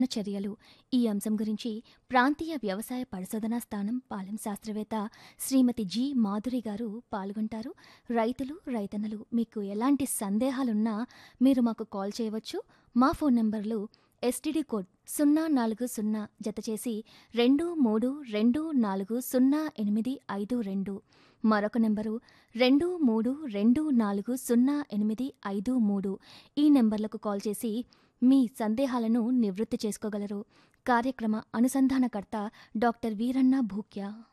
చర్యలు ఈ అంశం గురించి ప్రాంతీయ వ్యవసాయ పరిశోధనా స్థానం పాలెం శాస్త్రవేత్త శ్రీమతి జి మాధురి గారు పాల్గొంటారు రైతులు రైతన్నలు మీకు ఎలాంటి సందేహాలున్నా మీరు మాకు కాల్ చేయవచ్చు మా ఫోన్ నంబర్లు ఎస్టీడీ కోడ్ సున్నా నాలుగు సున్నా జతచేసి రెండు మూడు రెండు నాలుగు సున్నా ఎనిమిది ఐదు రెండు మరొక నెంబరు రెండు మూడు రెండు నాలుగు సున్నా ఎనిమిది ఐదు మూడు ఈ నెంబర్లకు కాల్ చేసి మీ సందేహాలను నివృత్తి చేసుకోగలరు కార్యక్రమ అనుసంధానకర్త డాక్టర్ వీరన్న భూక్యా